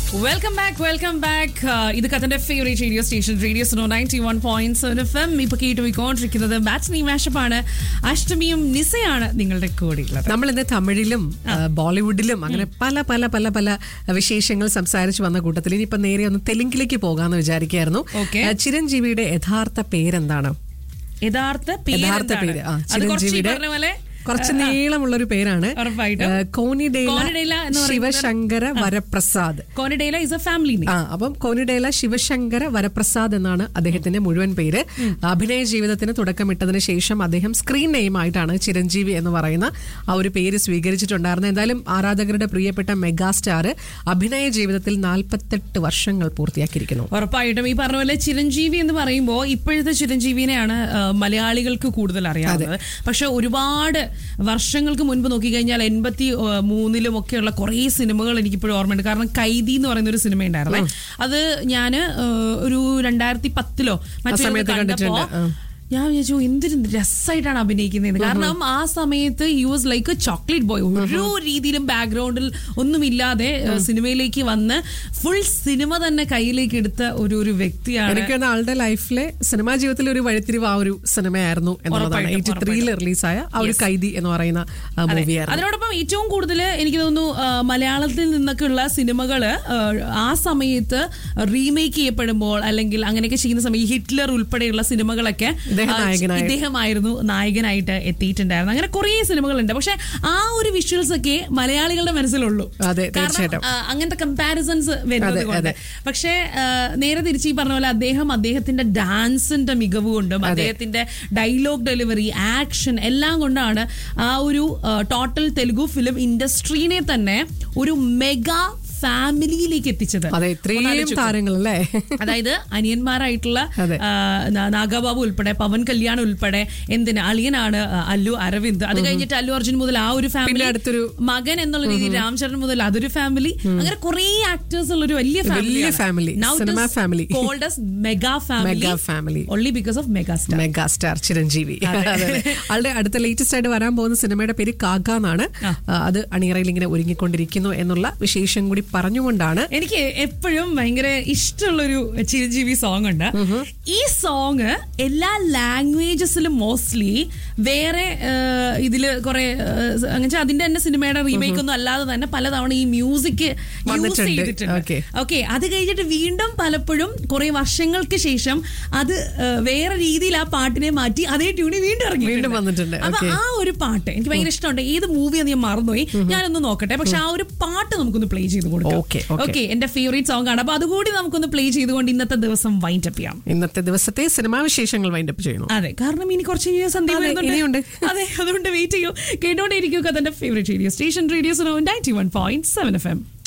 Welcome back welcome back ഇത് കഥന്റെ favourite radio station radio so ninety one point seven F M ഇപ്പൊ കേട്ട് പോയിക്കൊണ്ടിരിക്കുന്നത് ബാറ്റ്സ്മി മാഷപ്പാണ് അഷ്ടമിയും നിസയാണ് നിങ്ങളുടെ കൂടെ ഉള്ളത് നമ്മൾ ഇന്ന് തമിഴിലും ആ, ബോളിവുഡിലും അങ്ങനെ പല പല പല പല വിശേഷങ്ങൾ സംസാരിച്ചു വന്ന കൂട്ടത്തിൽ ഇനിയിപ്പോ നേരെ ഒന്ന് തെലുങ്കിലേക്ക് പോകാന്ന് വിചാരിക്കായിരുന്നു Okay. ആ, ചിരഞ്ജീവിയുടെ യഥാർത്ഥ പേരെന്താണ് യഥാർത്ഥ പേര് യഥാർത്ഥ എന്താണ്? പേര് ആ അത് കുറച്ച് ഈ ചിരഞ്ജീവിയുടെ പറഞ്ഞ പോലെ കുറച്ച് നീളമുള്ള ഒരു പേരാണ് ഉറപ്പായിട്ടും. ആ, കോനിഡേല കോനിഡേല എന്ന് പറയുന്നത് Shivashankara Varaprasad Konidela is a family name ആ അപ്പം കോനിഡേല ശിവശങ്കര വരപ്രസാദ് എന്നാണ് അദ്ദേഹത്തിന്റെ മുഴുവൻ പേര് അഭിനയ ജീവിതത്തിന് തുടക്കമിട്ടതിന് ശേഷം അദ്ദേഹം സ്ക്രീൻ നെയിം ആയിട്ടാണ് ചിരഞ്ജീവി എന്ന് പറയുന്ന ആ ഒരു പേര് സ്വീകരിച്ചിട്ടുണ്ടായിരുന്നത് എന്തായാലും ആരാധകരുടെ പ്രിയപ്പെട്ട മെഗാസ്റ്റാർ അഭിനയ ജീവിതത്തിൽ നാൽപ്പത്തെട്ട് വർഷങ്ങൾ പൂർത്തിയാക്കിയിരിക്കുന്നു ഉറപ്പായിട്ടും ഈ പറഞ്ഞ പോലെ ചിരഞ്ജീവി എന്ന് പറയുമ്പോൾ ഇപ്പോഴത്തെ ചിരഞ്ജീവിനെയാണ് ആ, മലയാളികൾക്ക് കൂടുതൽ അറിയാവുന്നത് പക്ഷെ ഒരുപാട് വർഷങ്ങൾക്ക് മുൻപ് നോക്കിക്കഴിഞ്ഞാൽ എൺപത്തി ആ, മൂന്നിലും ഒക്കെയുള്ള കുറേ സിനിമകൾ എനിക്കിപ്പോഴും ഓർമ്മയുണ്ട് കാരണം കൈദി എന്ന് പറയുന്ന ഒരു സിനിമ ഉണ്ടായിരുന്നേ അത് ഞാൻ ഒരു രണ്ടായിരത്തി പത്തിലോ മറ്റോ സമയത്ത് കണ്ടപ്പോ കണ്ടിട്ടുണ്ട്. ആ. ഞാൻ വിചാരിച്ചു എന്തൊരു രസമായിട്ടാണ് അഭിനയിക്കുന്നത് കാരണം ആ സമയത്ത് you was like a chocolate boy ഒരു രീതിയിലും ബാക്ക്ഗ്രൗണ്ടിൽ ഒന്നുമില്ലാതെ ഏഹ്, സിനിമയിലേക്ക് വന്ന് ഫുൾ സിനിമ തന്നെ കയ്യിലേക്ക് എടുത്ത ഒരു ഒരു വ്യക്തിയാണ് എനിക്ക് തോന്നുന്നു ആളുടെ ലൈഫിലെ സിനിമാ ജീവിതത്തിലെ ഒരു വഴിത്തിരിവ് ആ ഒരു സിനിമയായിരുന്നു എന്നുള്ളതാണ് ഉറപ്പായിട്ടും, എയ്റ്റി ത്രീയിൽ റിലീസായ ആ ഒരു കൈദി എന്ന് പറയുന്ന മൂവിയായിരുന്നു അതിനോടൊപ്പം ഏറ്റവും കൂടുതൽ എനിക്ക് തോന്നുന്നു ആ, മലയാളത്തിൽ നിന്നൊക്കെയുള്ള സിനിമകൾ ആ സമയത്ത് റീമേക്ക് ചെയ്യപ്പെടുമ്പോൾ അല്ലെങ്കിൽ അങ്ങനെയൊക്കെ ചെയ്യുന്ന സമയം ഈ ഹിറ്റ്ലർ ഉൾപ്പെടെയുള്ള സിനിമകളൊക്കെ ഇദ്ദേഹം ആ, നായകനായി. ഇദ്ദേഹമായിരുന്നു നായകനായിട്ട് എത്തിയിട്ടുണ്ടായിരുന്നു അങ്ങനെ കുറേ സിനിമകളുണ്ട് പക്ഷെ ആ ഒരു വിഷ്വൽസ് ഒക്കെ മലയാളികളുടെ മനസ്സിലുള്ളൂ അതെ, കാരണം, തീർച്ചയായിട്ടും. ആ, അങ്ങനത്തെ കമ്പാരിസൺസ് വരുന്നത് അതെ, കൊണ്ട് അതെ. പക്ഷേ ആ, നേരെ തിരിച്ച് ഈ പറഞ്ഞ പോലെ അദ്ദേഹം അദ്ദേഹത്തിന്റെ ഡാൻസിന്റെ മികവ് കൊണ്ടും അദ്ദേഹത്തിന്റെ ഡയലോഗ് ഡെലിവറി ആക്ഷൻ എല്ലാം കൊണ്ടാണ് ആ ഒരു ടോട്ടൽ തെലുഗു ഫിലിം ഇൻഡസ്ട്രീനെ തന്നെ ഒരു മെഗാ ഫാമിലിയിലേക്ക് എത്തിച്ചത് അതെ ഇത്രയും താരങ്ങൾ അല്ലേ അതായത് അനിയന്മാരായിട്ടുള്ള അതെ. ആ, നാ- നാഗാബാബു ഉൾപ്പെടെ പവൻ കല്യാൺ ഉൾപ്പെടെ എന്തിന് അളിയനാണ് ആ, അല്ലു അരവിന്ദ് അത് കഴിഞ്ഞിട്ട് അല്ലു അർജുൻ മുതൽ ആ ഒരു ഫാമിലി പിന്നെ അടുത്തൊരു- മകൻ എന്നുള്ള രീതിയിൽ രാംചരൺ മുതൽ അതൊരു ഫാമിലി അങ്ങനെ കുറെ ആക്ടേഴ്സ് ഉള്ള ഒരു വലിയ വലിയ family. Cinema family. Called as mega family Mega family. Only because of mega star mega star Chiranjeevi അതെ, അതെ. ആളുടെ അടുത്ത ലേറ്റസ്റ്റ് ആയിട്ട് വരാൻ പോകുന്ന സിനിമയുടെ പേര് കാക്ക എന്നാണ് ആ, അത് അണിയറയിൽ ഇങ്ങനെ ഒരുങ്ങിക്കൊണ്ടിരിക്കുന്നു എന്നുള്ള വിശേഷം കൂടി പറഞ്ഞുകൊണ്ടാണ് എനിക്ക് എപ്പോഴും ഭയങ്കര ഇഷ്ടമുള്ളൊരു ചിരഞ്ജീവി സോങ് ഉണ്ട് ഈ സോങ് എല്ലാ ലാംഗ്വേജസിലും മോസ്റ്റ്ലി വേറെ ഏഹ്, ഇതില് കുറെ അങ്ങനെ അതിന്റെ തന്നെ സിനിമയുടെ റീമേക്ക് ഒന്നും അല്ലാതെ തന്നെ പലതവണ ഈ മ്യൂസിക് യൂസ് വന്നിട്ടുണ്ട്. ചെയ്തിട്ടുണ്ട് Okay. ഓക്കെ അത് കഴിഞ്ഞിട്ട് വീണ്ടും പലപ്പോഴും കുറെ വർഷങ്ങൾക്ക് ശേഷം അത് ഏഹ്, വേറെ രീതിയിൽ ആ പാട്ടിനെ മാറ്റി അതേ ട്യൂണിൽ വീണ്ടും ഇറങ്ങി വീണ്ടും വന്നിട്ടുണ്ട്. അപ്പൊ Okay. ആ ഒരു പാട്ട് എനിക്ക് ഭയങ്കര ഇഷ്ടമുണ്ട് ഏത് മൂവിയാന്ന് ഞാൻ മറന്നുപോയി ഞാനൊന്ന് നോക്കട്ടെ പക്ഷെ ആ ഒരു പാട്ട് നമുക്കൊന്ന് പ്ലേ ചെയ്ത് കൊടുക്കാം Okay, okay. ഓക്കെ എന്റെ ഫേവറേറ്റ് സോങ് ആണ് അപ്പൊ അതുകൂടി നമുക്കൊന്ന് പ്ലേ ചെയ്തുകൊണ്ട് ഇന്നത്തെ ദിവസം വൈൻഡ് അപ്പ് ചെയ്യാം ഇന്നത്തെ ദിവസത്തെ സിനിമാ വിശേഷങ്ങൾ വൈൻഡപ്പ് ചെയ്യുന്നു അതെ കാരണം ഇനി കുറച്ച് കഴിഞ്ഞാൽ സന്ധ്യ അതെ, വരുന്നുണ്ട്. ഇനിയുണ്ട്. അതെ അതുകൊണ്ട് വെയിറ്റ് ചെയ്യൂ കേട്ടോണ്ടിരിക്കുക അതെന്റെ favourite radio station radio ninety one point seven F M